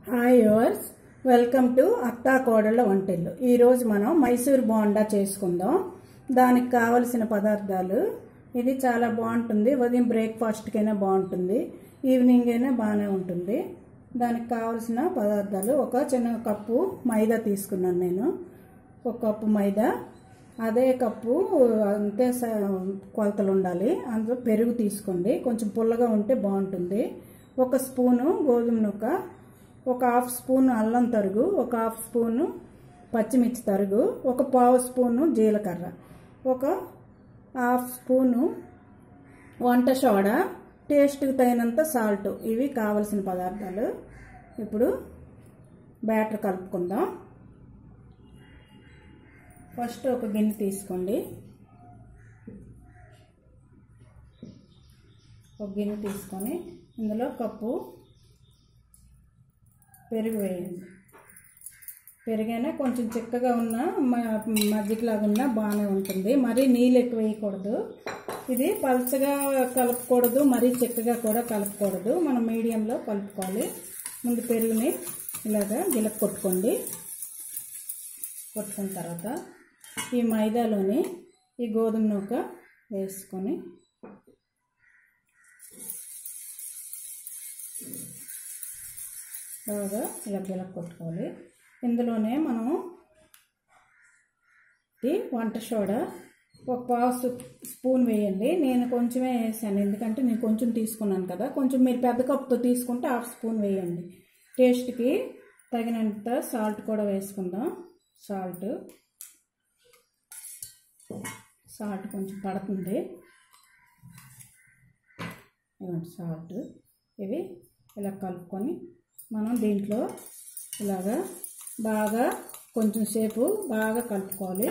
hi yours welcome to అత్తా కోడళ్ళ వంటిల్లు ఈరోజు మనం మైసూర్ బోండా చేసుకుందాం దానికి కావలసిన పదార్థాలు ఇది చాలా బాగుంటుంది ఉదయం బ్రేక్ఫాస్ట్కైనా బాగుంటుంది ఈవినింగ్ అయినా బాగానే ఉంటుంది దానికి కావలసిన పదార్థాలు ఒక చిన్న కప్పు మైదా తీసుకున్నాను నేను ఒక కప్పు మైదా అదే కప్పు అంతే స- కొలతలు ఉండాలి అందులో పెరుగు తీసుకోండి కొంచెం పుల్లగా ఉంటే బాగుంటుంది ఒక స్పూను గోధుమ నూక ఒక హాఫ్ స్పూన్ అల్లం తరుగు ఒక హాఫ్ స్పూను పచ్చిమిర్చి తరుగు ఒక పావు స్పూను జీలకర్ర ఒక హాఫ్ స్పూను వంట సోడా టేస్ట్కి తగినంత సాల్ట్ ఇవి కావలసిన పదార్థాలు ఇప్పుడు బ్యాటర్ కలుపుకుందాం ఫస్ట్ ఒక గిన్నె తీసుకోండి ఒక గిన్నె తీసుకొని ఇందులో కప్పు పెరుగు వేయండి పెరుగైనా కొంచెం చిక్కగా ఉన్న మజ్జిగలాగా ఉన్నా బాగానే ఉంటుంది మరీ నీళ్ళు ఎక్కువ వేయకూడదు ఇది పలచగా కలపకూడదు మరీ చిక్కగా కూడా కలపకూడదు మనం మీడియంలో కలుపుకోవాలి ముందు పెరుగుని ఇలాగా గిలక కొట్టుకోండి కొట్టుకున్న తర్వాత ఈ మైదాలోని ఈ గోధుమ నూక వేసుకొని బాగా ఇలా గిలక కొట్టుకోవాలి ఇందులోనే మనం ఈ వంట సోడా ఒక పావు స్పూ- స్పూన్ వేయండి నేను కొంచెమే వేసాను ఎందుకంటే నేను కొంచెం తీసుకున్నాను కదా కొంచెం మీరు పెద్ద కప్తో తీసుకుంటే హాఫ్ స్పూన్ వేయండి టేస్ట్కి తగినంత సాల్ట్ కూడా వేసుకుందాం సాల్ట్ సాల్ట్ కొంచెం పడుతుంది ఇవ్వండి సాల్ట్ ఇవి ఇలా కలుపుకొని మనం దీంట్లో ఇలాగా బాగా కొంచెం సేపు బాగా కలుపుకోవాలి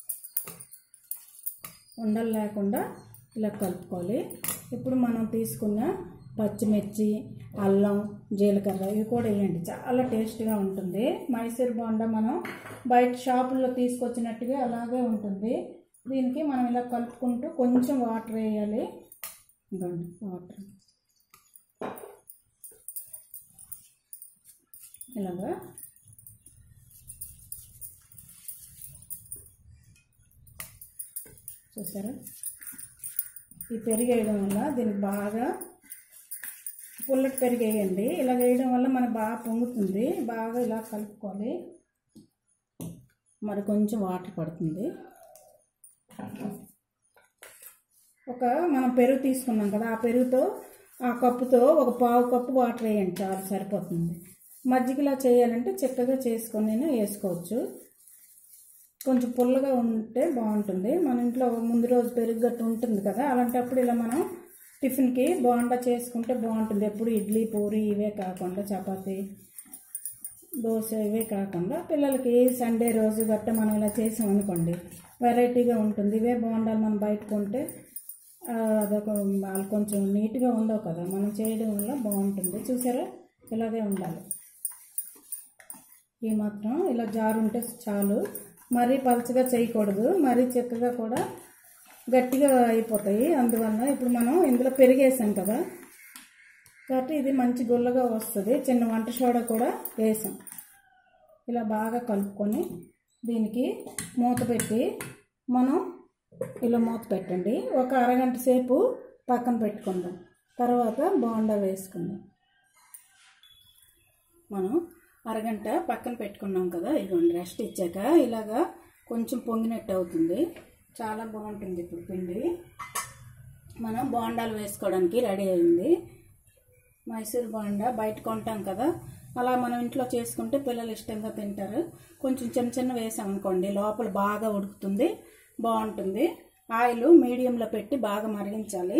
ఉండలు లేకుండా ఇలా కలుపుకోవాలి ఇప్పుడు మనం తీసుకున్న పచ్చిమిర్చి అల్లం జీలకర్ర ఇవి కూడా వేయండి చాలా టేస్ట్గా ఉంటుంది మైసూర్ బోండా మనం బయట షాపుల్లో తీసుకొచ్చినట్టుగా అలాగే ఉంటుంది దీనికి మనం ఇలా కలుపుకుంటూ కొంచెం వాటర్ వేయాలి ఇదిగోండి వాటర్ ఇలాగా చూసారా ఈ పెరుగు వేయడం వల్ల దీనికి బాగా పుల్లటి పెరుగు వేయండి ఇలా వేయడం వల్ల మనకు బాగా పొంగుతుంది బాగా ఇలా కలుపుకోవాలి మరి కొంచెం వాటర్ పడుతుంది ఒక మనం పెరుగు తీసుకున్నాం కదా ఆ పెరుగుతో ఆ కప్పుతో ఒక పావు కప్పు వాటర్ వేయండి చాలా సరిపోతుంది మజ్జిగలా చేయాలంటే చక్కగా చేసుకొని వేసుకోవచ్చు కొంచెం పుల్లగా ఉంటే బాగుంటుంది మన ఇంట్లో ముందు రోజు పెరుగు గట్టు ఉంటుంది కదా అలాంటప్పుడు ఇలా మనం టిఫిన్కి బోండా చేసుకుంటే బాగుంటుంది ఎప్పుడు ఇడ్లీ పూరి ఇవే కాకుండా చపాతీ దోశ ఇవే కాకుండా పిల్లలకి సండే రోజు గట్ట మనం ఇలా చేసాం అనుకోండి వెరైటీగా ఉంటుంది ఇవే బోండాలు మనం బయట కొంటే ఆ, అదొక వాళ్ళు కొంచెం నీట్గా ఉండవు కదా మనం చేయడం వల్ల బాగుంటుంది చూసారా ఇలాగే ఉండాలి ఈ మాత్రం ఇలా జారు ఉంటే చాలు మరీ పలచగా చేయకూడదు మరీ చిక్కగా కూడా గట్టిగా అయిపోతాయి అందువల్ల ఇప్పుడు మనం ఇందులో పెరిగేసాం కదా కాబట్టి ఇది మంచి గుల్లగా వస్తుంది చిన్న వంట సోడా కూడా వేసాం ఇలా బాగా కలుపుకొని దీనికి మూత పెట్టి మనం ఇలా మూత పెట్టండి ఒక అరగంట సేపు పక్కన పెట్టుకుందాం తర్వాత బోండా వేసుకుందాం మనం అరగంట పక్కన పెట్టుకున్నాం కదా ఇదిగోండి రెస్ట్ ఇచ్చాక ఇలాగా కొంచెం పొంగినట్టు అవుతుంది చాలా బాగుంటుంది ఇప్పుడు పిండి మనం బోండాలు వేసుకోవడానికి రెడీ అయింది మైసూర్ బోండా బయట కొంటాం కదా అలా మనం ఇంట్లో చేసుకుంటే పిల్లలు ఇష్టంగా తింటారు కొంచెం చిన్న చిన్న వేసాం అనుకోండి లోపల బాగా ఉడుకుతుంది బాగుంటుంది ఆయిల్ మీడియంలో పెట్టి బాగా మరిగించాలి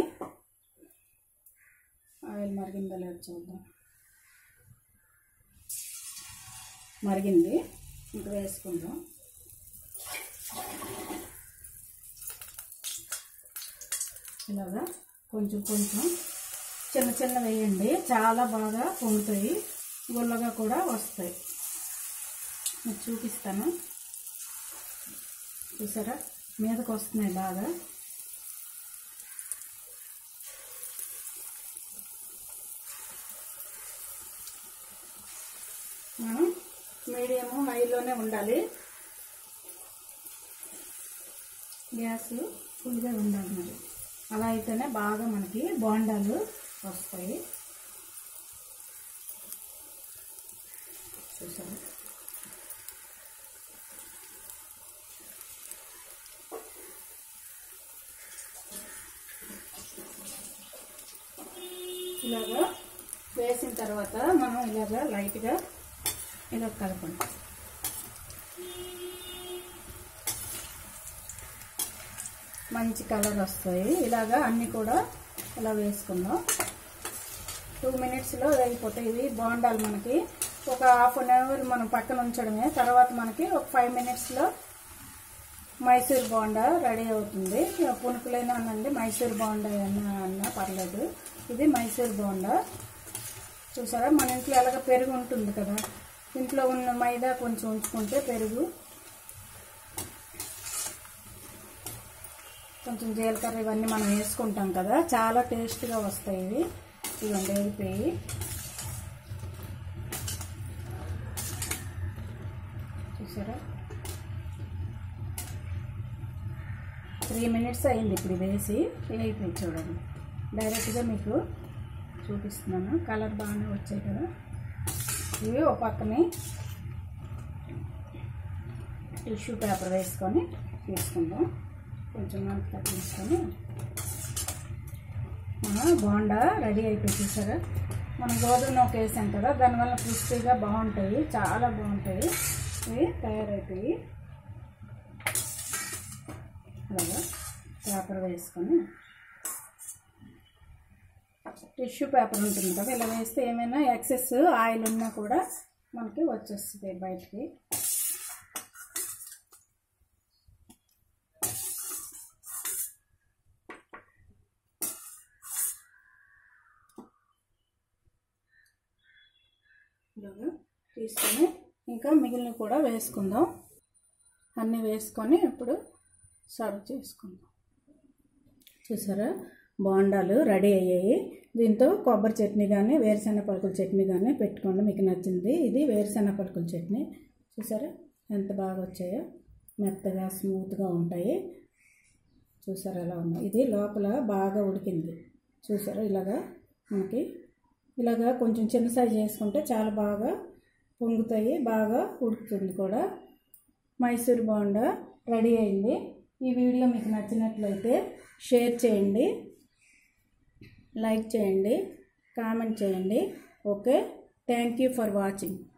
ఆయిల్ మరిగిందో లేదో చూద్దాం మరిగింది ఇంక వేసుకుందాం ఇలాగా కొంచెం కొంచెం చిన్న చిన్న వేయండి చాలా బాగా పొంగుతాయి గుల్లగా కూడా వస్తాయి మీకు చూపిస్తాను చూసారా మీదకి వస్తున్నాయి బాగా మనం మీడియము హైలోనే ఉండాలి గ్యాస్ ఫుల్గా ఉండాలి మరి అలా అయితేనే బాగా మనకి బోండాలు వస్తాయి చూసారు ఇలాగా వేసిన తర్వాత మనం ఇలాగా లైట్గా ఇలా కలపండి మంచి కలర్ వస్తాయి ఇలాగా అన్నీ కూడా ఇలా వేసుకుందాం టూ మినిట్స్లో అయిపోతాయి ఇవి బాగుండాలి మనకి ఒక హాఫ్ అన్ అవర్ మనం పక్కన ఉంచడమే తర్వాత మనకి ఒక ఫైవ్ మినిట్స్లో మైసూర్ బోండా రెడీ అవుతుంది పునుకులైనా అనండి మైసూర్ బోండా అన్నా అన్నా పర్లేదు ఇది మైసూర్ బోండా చూసారా మన ఇంట్లో ఎలాగ పెరుగు ఉంటుంది కదా ఇంట్లో ఉన్న మైదా కొంచెం ఉంచుకుంటే పెరుగు కొంచెం జీలకర్ర ఇవన్నీ మనం వేసుకుంటాం కదా చాలా టేస్ట్గా వస్తాయి ఇవి ఇవన్నీ వేగిపోయి చూసారా త్రీ మినిట్స్ అయింది ఇప్పుడు వేసి వేగిపోయి చూడండి డైరెక్ట్గా మీకు చూపిస్తున్నాను కలర్ బాగానే వచ్చాయి కదా ఇవి ఒక పక్కనే టిష్యూ పేపర్ వేసుకొని తీసుకుందాం కొంచెం మనకు తగ్గించుకొని మన బోండా రెడీ అయిపోయి చూసారా మనం గోధుమ నూక వేసాం కదా దానివల్ల క్రిస్పీగా బాగుంటాయి చాలా బాగుంటాయి ఇవి తయారైపోయి అలాగా పేపర్ వేసుకొని టిష్యూ పేపర్ ఉంటుంది కదా ఇలా వేస్తే ఏమైనా ఎక్సెస్ ఆయిల్ ఉన్నా కూడా మనకి వచ్చేస్తుంది బయటికి ఇలాగా తీసుకొని ఇంకా మిగిలిన కూడా వేసుకుందాం అన్నీ వేసుకొని ఇప్పుడు సర్వ్ చేసుకుందాం చూసారా బోండాలు రెడీ అయ్యాయి దీంతో కొబ్బరి చట్నీ కానీ వేరుశెనగ పలుకుల చట్నీ కానీ పెట్టుకోండి మీకు నచ్చింది ఇది వేరుశెనగ పలుకుల చట్నీ చూసారా ఎంత బాగా వచ్చాయో మెత్తగా స్మూత్గా ఉంటాయి చూసారా ఎలా ఉన్నాయి ఇది లోపల బాగా ఉడికింది చూసారా ఇలాగా మనకి ఇలాగా కొంచెం చిన్న సైజు చేసుకుంటే చాలా బాగా పొంగుతాయి బాగా ఉడుకుతుంది కూడా మైసూర్ బోండా రెడీ అయింది ఈ వీడియో మీకు నచ్చినట్లయితే షేర్ చేయండి లైక్ చేయండి కామెంట్ చేయండి okay thank you for watching